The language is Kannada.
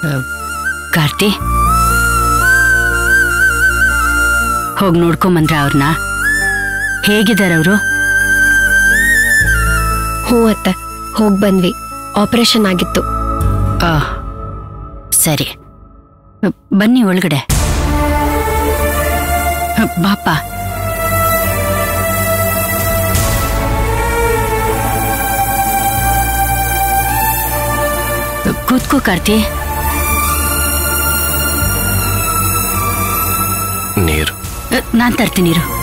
ಕಾರ್ತಿ ಹೋಗಿ ನೋಡ್ಕೊಂಬಂದ್ರ ಅವ್ರನ್ನ ಹೇಗಿದ್ದಾರೆ ಅವರು ಹ್ಞೂ ಅತ್ತೆ ಹೋಗಿ ಬಂದ್ವಿ ಆಪರೇಷನ್ ಆಗಿತ್ತು ಸರಿ ಬನ್ನಿ ಒಳಗಡೆ ಬಾಪ ಕೂತ್ಕೋ ಕಾರ್ತಿ ನೀರು ನಾನ್ ತರ್ತೀನಿ ಇರು